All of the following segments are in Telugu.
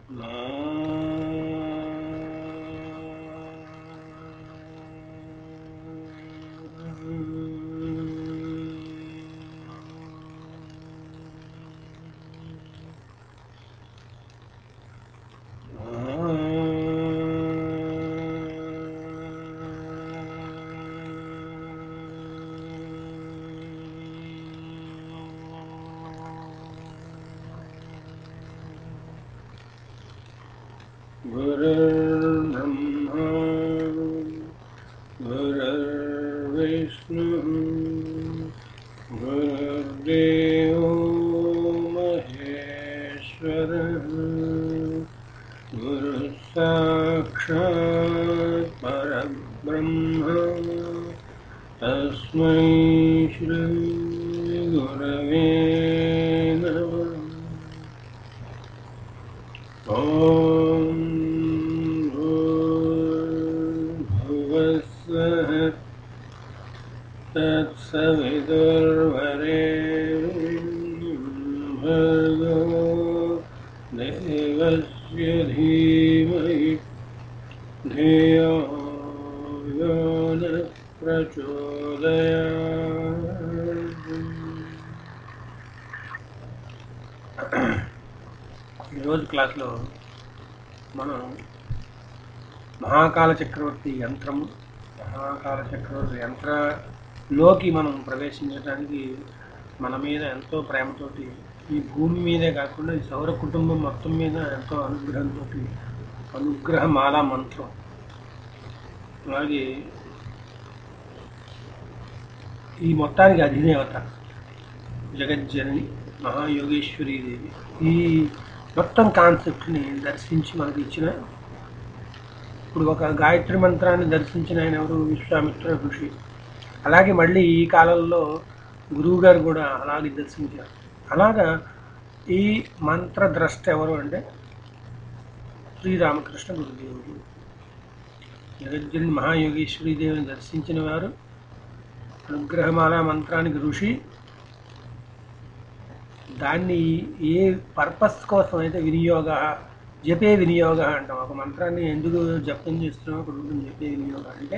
गुरुर्ब्रह्मा गुरुर्विष्णुः गुरुर्देवो महेश्वरः गुरुः साक्षात् परब्रह्म तस्मै श्रीगुरवे नमः ॐ भूर्भुवस्सः तत्सवितुर्वरेण्यं भर्गो देवस्य धीमहि धियो यो नः ప్రచోదయాత్ ఈరోజు క్లాస్లో మనం మహాకాల చక్రవర్తి యంత్రము మహాకాల చక్రవర్తి యంత్రలోకి మనం ప్రవేశించడానికి మన మీద ఎంతో ప్రేమతోటి ఈ భూమి మీదే కాకుండా ఈ సౌర కుటుంబం మొత్తం మీద ఎంతో అనుగ్రహంతో అనుగ్రహమాల మంత్రం అలాగే ఈ మొత్తానికి అధిదేవత జగజ్జనని మహాయోగేశ్వరీ దేవి ఈ మొత్తం కాన్సెప్ట్ని దర్శించి మనకి ఇచ్చిన ఇప్పుడు ఒక గాయత్రి మంత్రాన్ని దర్శించిన ఆయన ఎవరు విశ్వామిత్ర ఋషి అలాగే మళ్ళీ ఈ కాలంలో గురువు గారు కూడా అలాగే దర్శించారు అలాగా ఈ మంత్ర ద్రష్ట ఎవరు అంటే శ్రీరామకృష్ణ గురుదేవుడు జగజ్జని మహాయోగేశ్వరీ దేవిని దర్శించిన వారు అనుగ్రహమాల మంత్రానికి ఋషి దాన్ని ఏ పర్పస్ కోసం అయితే వినియోగ జపే వినియోగ అంటాం ఒక మంత్రాన్ని ఎందుకు జపం చేస్తున్నాం ఒక ఉంటుంది జపే వినియోగ అంటే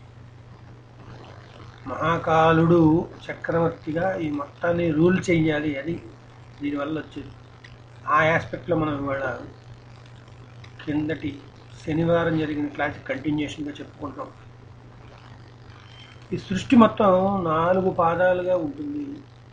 మహాకాలుడు చక్రవర్తిగా ఈ మొత్తాన్ని రూల్ చెయ్యాలి అని దీనివల్ల వచ్చేది ఆ ఆస్పెక్ట్లో మనం ఇవాళ కిందటి శనివారం జరిగిన క్లాస్ కంటిన్యూషన్గా చెప్పుకుంటాం ఈ సృష్టి మొత్తం నాలుగు పాదాలుగా ఉంటుంది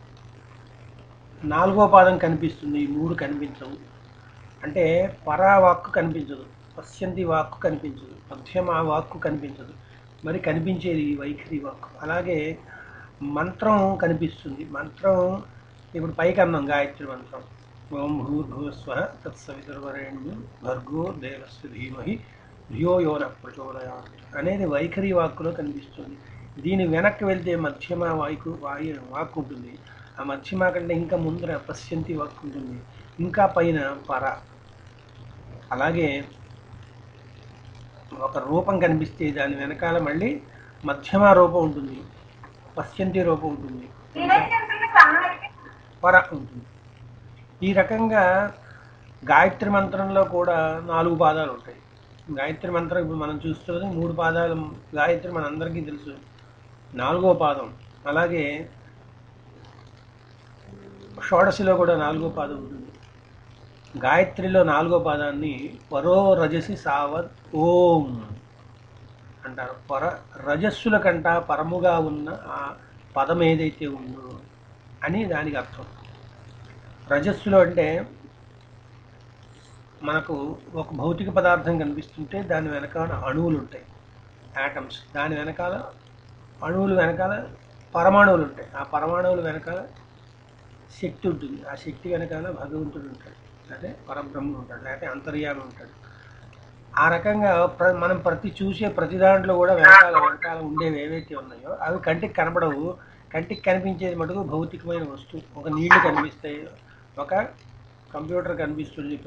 నాలుగో పాదం కనిపిస్తుంది ఈ మూడు కనిపించవు అంటే పరా వాక్కు కనిపించదు పశ్యంతి వాక్కు కనిపించదు మధ్యమ వాక్కు కనిపించదు మరి కనిపించేది ఈ వైఖరి వాక్కు అలాగే మంత్రం కనిపిస్తుంది మంత్రం ఇప్పుడు పైకి అన్నాం గాయత్రి మంత్రం ఓం భూర్భువస్వ తత్సవితుర్వరేణ్యం భర్గో దేవస్య ధీమహి ధియో యోన ప్రచోదయా అనేది వైఖరి వాక్కులో కనిపిస్తుంది దీని వెనక్కి వెళ్తే మధ్యమ వాయుకు వాయు వాక్కు ఉంటుంది ఆ మధ్యమ కంటే ఇంకా ముందర పశ్యంతి వాక్కు ఉంటుంది ఇంకా పైన పర అలాగే ఒక రూపం కనిపిస్తే దాని వెనకాల మళ్ళీ మధ్యమ రూపం ఉంటుంది పశ్యంతి రూపం ఉంటుంది పర ఉంటుంది ఈ రకంగా గాయత్రి మంత్రంలో కూడా నాలుగు పాదాలు ఉంటాయి గాయత్రి మంత్రం ఇప్పుడు మనం చూస్తున్నది మూడు పాదాలు గాయత్రి మనందరికీ తెలుసు నాలుగో పాదం అలాగే షోడశిలో కూడా నాలుగో పాదం ఉంటుంది గాయత్రిలో నాలుగో పాదాన్ని పరో రజసి సావత్ ఓం అంటారు పర రజస్సుల కంట పరముగా ఉన్న ఆ పదం ఏదైతే ఉందో అని దానికి అర్థం రజస్సులు అంటే మనకు ఒక భౌతిక పదార్థం కనిపిస్తుంటే దాని వెనకాల అణువులు ఉంటాయి యాటమ్స్ దాని వెనకాల అణువులు వెనకాల పరమాణువులు ఉంటాయి ఆ పరమాణువుల వెనకాల శక్తి ఉంటుంది ఆ శక్తి వెనకాల భగవంతుడు ఉంటాడు అదే పరబ్రహ్మ ఉంటాడు లేకపోతే అంతర్యామి ఉంటాడు ఆ రకంగా ప్ర మనం ప్రతి చూసే ప్రతి దాంట్లో కూడా వెనకాల వెనకాల ఉండేవి ఏవైతే ఉన్నాయో అవి కంటికి కనపడవు కంటికి కనిపించేది మటుకు భౌతికమైన వస్తువు ఒక నీళ్లు కనిపిస్తాయి ఒక కంప్యూటర్ కనిపిస్తుంది